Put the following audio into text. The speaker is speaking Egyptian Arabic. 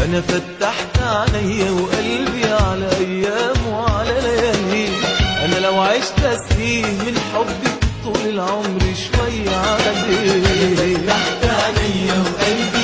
انا فتحت عينيا وقلبي على ايام وعلى ليالي انا لو عشت سنين من حبك طول العمر شوية عليه فتحت عينيا وقلبي